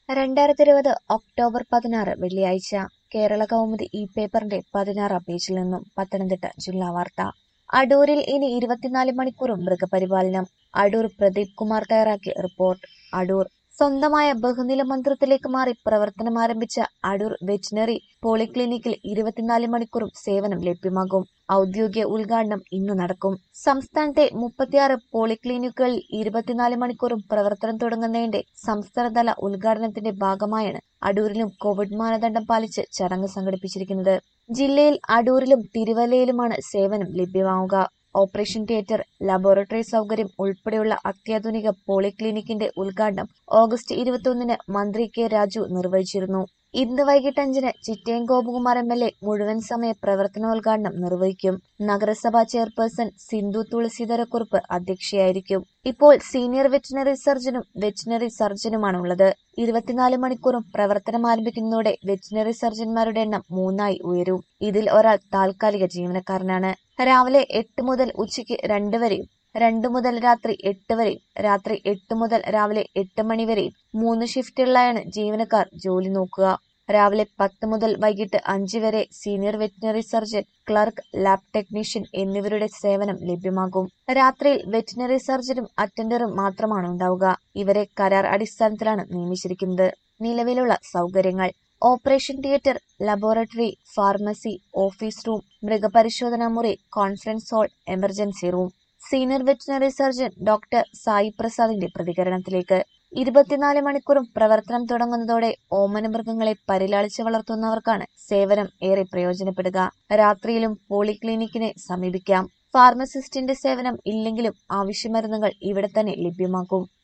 രണ്ടായിരത്തി ഇരുപത് ഒക്ടോബർ പതിനാറ് വെള്ളിയാഴ്ച കേരള കൗമുദി ഈ പേപ്പറിന്റെ പതിനാറാം പേജിൽ നിന്നും പത്തനംതിട്ട ജില്ലാ വാർത്ത അടൂരിൽ ഇനി ഇരുപത്തിനാല് മണിക്കൂറും മൃഗപരിപാലനം അടൂർ പ്രദീപ് കുമാർ തയ്യാറാക്കിയ റിപ്പോർട്ട് അടൂർ സ്വന്തമായ ബഹുനില മന്ദിരത്തിലേക്ക് മാറി പ്രവർത്തനം ആരംഭിച്ച അടൂർ വെറ്റിനറി പോളിക്ലിനിക്കിൽ ഇരുപത്തിനാല് മണിക്കൂറും സേവനം ലഭ്യമാകും ഔദ്യോഗിക ഉദ്ഘാടനം ഇന്ന് നടക്കും സംസ്ഥാനത്തെ മുപ്പത്തിയാറ് പോളിക്ലിനിക്കുകളിൽ ഇരുപത്തിനാല് മണിക്കൂറും പ്രവർത്തനം തുടങ്ങുന്നതിന്റെ സംസ്ഥാനതല ഉദ്ഘാടനത്തിന്റെ ഭാഗമായാണ് അടൂരിലും കോവിഡ് മാനദണ്ഡം പാലിച്ച് ചടങ്ങ് സംഘടിപ്പിച്ചിരിക്കുന്നത് ജില്ലയിൽ അടൂരിലും തിരുവല്ലയിലുമാണ് സേവനം ലഭ്യമാവുക ഓപ്പറേഷൻ തിയേറ്റർ ലബോറട്ടറി സൗകര്യം ഉൾപ്പെടെയുള്ള അത്യാധുനിക പോളിക്ലിനിക്കിന്റെ ഉദ്ഘാടനം ഓഗസ്റ്റ് ഇരുപത്തിയൊന്നിന് മന്ത്രി കെ രാജു നിർവഹിച്ചിരുന്നു ഇന്ന് വൈകിട്ട് അഞ്ചിന് Chittayam Gopakumar M L A മുഴുവൻ സമയ പ്രവർത്തനോദ്ഘാടനം നിർവഹിക്കും നഗരസഭാ ചെയർപേഴ്സൺ സിന്ധു തുളസീധരക്കുറുപ്പ് അധ്യക്ഷയായിരിക്കും ഇപ്പോൾ സീനിയർ വെറ്റിനറി സർജനും വെറ്റിനറി സർജനുമാണ് ഉള്ളത് ഇരുപത്തിനാല് മണിക്കൂറും പ്രവർത്തനം ആരംഭിക്കുന്നതോടെ വെറ്റിനറി സർജന്മാരുടെ എണ്ണം മൂന്നായി ഉയരും ഇതിൽ ഒരാൾ താൽക്കാലിക ജീവനക്കാരനാണ് രാവിലെ എട്ട് മുതൽ ഉച്ചയ്ക്ക് രണ്ട് വരെയും രണ്ടു മുതൽ രാത്രി എട്ട് വരെയും രാത്രി എട്ട് മുതൽ രാവിലെ എട്ട് മണി വരെയും മൂന്ന് ഷിഫ്റ്റുകളിലായാണ് ജീവനക്കാർ ജോലി നോക്കുക രാവിലെ പത്ത് മുതൽ വൈകിട്ട് അഞ്ച് വരെ senior veterinary surgeon clerk lab technician എന്നിവരുടെ സേവനം ലഭ്യമാകും രാത്രിയിൽ വെറ്റിനറി സർജനും അറ്റൻഡറും മാത്രമാണ് ഉണ്ടാവുക ഇവരെ കരാർ അടിസ്ഥാനത്തിലാണ് നിയമിച്ചിരിക്കുന്നത് നിലവിലുള്ള സൗകര്യങ്ങൾ operation theatre laboratory pharmacy office room മൃഗപരിശോധനാ മുറി conference hall emergency room senior veterinary surgeon doctor Sai പ്രസാദിന്റെ പ്രതികരണത്തിലേക്ക് ഇരുപത്തിനാല് മണിക്കൂറും പ്രവർത്തനം തുടങ്ങുന്നതോടെ ഓമന മൃഗങ്ങളെ പരിലാളിച്ച് വളർത്തുന്നവർക്കാണ് സേവനം ഏറെ പ്രയോജനപ്പെടുക രാത്രിയിലും പോളിക്ലിനിക്കിനെ സമീപിക്കാം ഫാർമസിസ്റ്റിന്റെ സേവനം ഇല്ലെങ്കിലും ആവശ്യമരുന്നുകൾ ഇവിടെ തന്നെ ലഭ്യമാക്കും